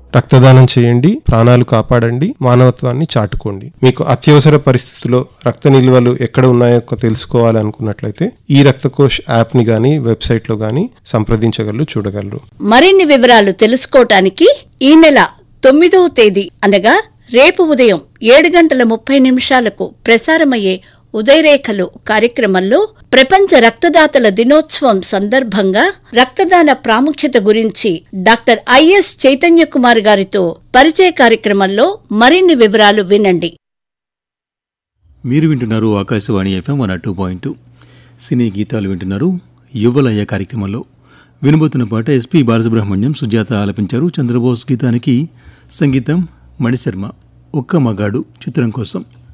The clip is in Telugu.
రక్తదానం చేయండి ప్రాణాలు కాపాడండి మానవత్వాన్ని చాటుకోండి మీకు అత్యవసర పరిస్థితుల్లో రక్త నిల్వలు ఎక్కడ ఉన్నాయో తెలుసుకోవాలనుకున్నట్లయితే ఈ రక్తకోష్ యాప్ ని గాని వెబ్సైట్ లో గాని సంప్రదించగలరు చూడగలరు మరిన్ని వివరాలు తెలుసుకోవటానికి ఈ నెల తొమ్మిదవ తేదీ అనగా రేపు ఉదయం ఏడు గంటల ముప్పై నిమిషాలకు ప్రసారమయ్యే ఉదయరేఖలు కార్యక్రమంలో ప్రపంచ రక్తదాతల దినోత్సవం సందర్భంగా రక్తదాన ప్రాముఖ్యత గురించి డాక్టర్ ఐఎస్ చైతన్య కుమార్ గారితో పరిచయ కార్యక్రమంలో మరిన్ని వివరాలు వినండి మీరు వింటున్నారు Akashvani F M one two point two సినీ గీతాలు వింటున్నారు యువలయ్య కార్యక్రమంలో వినబోతున్న పాట ఎస్పి బాలసుబ్రహ్మణ్యం సుజాత ఆలపించారు చంద్రబోస్ గీతానికి సంగీతం మణిశర్మ ఒక్క మగాడు చిత్రం కోసం